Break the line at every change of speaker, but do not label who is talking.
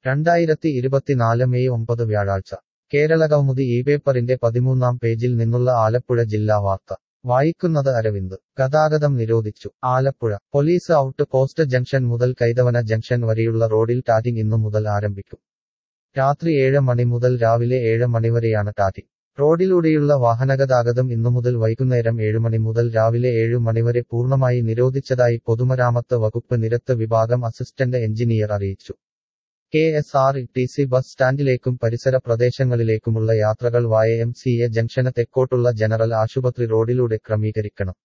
രണ്ടായിരത്തി ഇരുപത്തിനാല് മെയ് ഒമ്പത് വ്യാഴാഴ്ച കേരളകൗമുദി ഈ പേപ്പറിന്റെ പതിമൂന്നാം പേജിൽ നിന്നുള്ള ആലപ്പുഴ ജില്ലാ വാർത്ത വായിക്കുന്നത് അരവിന്ദ് ഗതാഗതം നിരോധിച്ചു Alappuzha police out post junction മുതൽ കൈതവന ജംഗ്ഷൻ വരെയുള്ള റോഡിൽ ടാറ്റിംഗ് ഇന്നു മുതൽ ആരംഭിക്കും രാത്രി ഏഴ് മണി മുതൽ രാവിലെ ഏഴ് മണിവരെയാണ് ടാറ്റിംഗ് റോഡിലൂടെയുള്ള വാഹനഗതാഗതം ഇന്നു മുതൽ വൈകുന്നേരം ഏഴ് മണി മുതൽ രാവിലെ ഏഴു മണിവരെ പൂർണ്ണമായി നിരോധിച്ചതായി പൊതുമരാമത്ത് വകുപ്പ് നിരത്ത് വിഭാഗം അസിസ്റ്റന്റ് എഞ്ചിനീയർ അറിയിച്ചു K S R T C bus സ്റ്റാൻഡിലേക്കും പരിസര പ്രദേശങ്ങളിലേക്കുമുള്ള യാത്രകൾ വായ എം സി എ ജംഗ്ഷന് തെക്കോട്ടുള്ള ജനറൽ ആശുപത്രി റോഡിലൂടെ ക്രമീകരിക്കണം